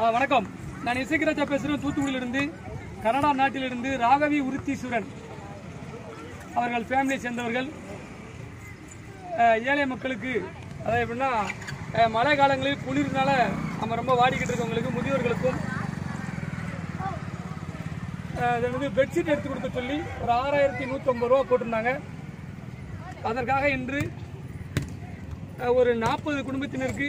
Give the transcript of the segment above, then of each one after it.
ஆ, வணக்கம் நான் இசைக்கராஜா பேசுகிறேன் தூத்துக்குடியிலிருந்து கனடா நாட்டிலிருந்து ராகவி உருத்தீஸ்வரன் அவர்கள் ஃபேமிலியை சேர்ந்தவர்கள் அஹ், ஏழை மக்களுக்கு அதாவது எப்படின்னா அஹ், மழை காலங்களில் குளிர்னால நம்ம ரொம்ப வாடிக்கிட்டு இருக்கவங்களுக்கு முதியோர்களுக்கும் அஹ், இது வந்து பெட்ஷீட் எடுத்து கொடுக்க சொல்லி ஒரு ஆறாயிரத்தி நூற்றம்பது ரூபா போட்டிருந்தாங்க அதற்காக இன்று அஹ், ஒரு நாற்பது குடும்பத்தினருக்கு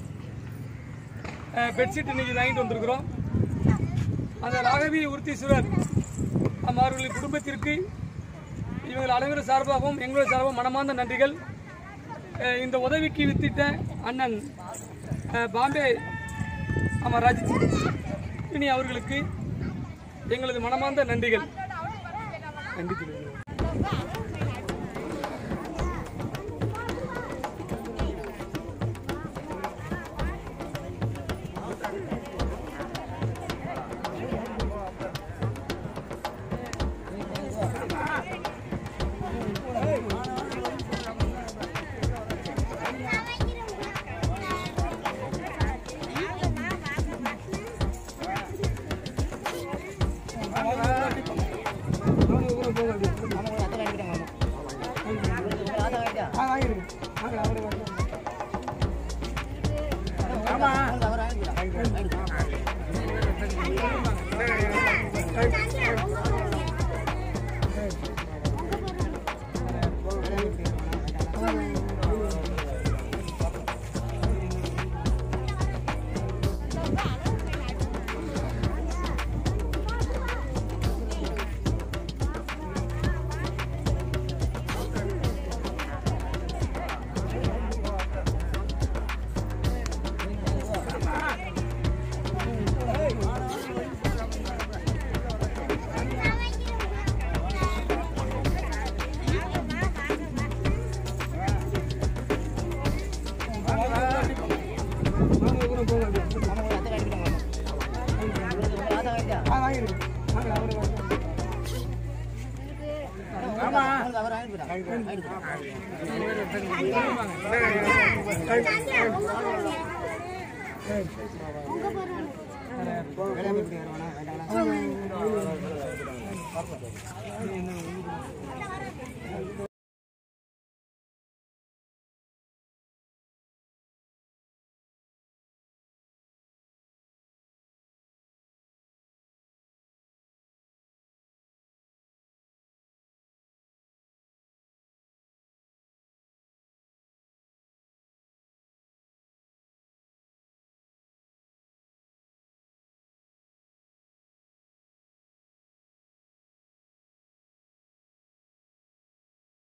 அஹ், பெட்ஷீட் இன்னைக்கு வாங்கிட்டு வந்திருக்கிறோம் அந்த ராகவி உருத்தீஸ்வரர் அம்மா அவர்களின் குடும்பத்திற்கு இவங்கள் அனைவரும் சார்பாகவும் எங்களுடைய சார்பாகவும் மனமார்ந்த நன்றிகள் அஹ், இந்த உதவிக்கு வித்திட்ட அண்ணன் அஹ், பாம்பே அம்மா ராஜ் இனி அவர்களுக்கு எங்களது மனமார்ந்த நன்றிகள் நன்றி தெரிவிக்கிறேன்.